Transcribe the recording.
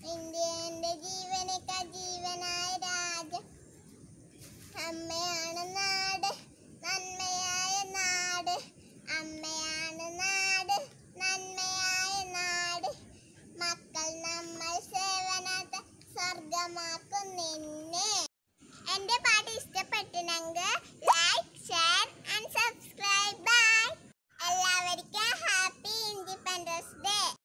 India എന്റെ ജീവനേക്കാൾ ജീവനായ രാജ്യം അമ്മയാണ് നാട് നന്മയായ നാട് അമ്മയാണ് നാട് നന്മയായ നാട് മക്കൾ നമ്മൾ സേവനത്തെ സ്വർഗമാക്കും നിന്നെ എന്റെ പാട്ട് ഇഷ്ടപ്പെട്ടിനെങ്കിൽ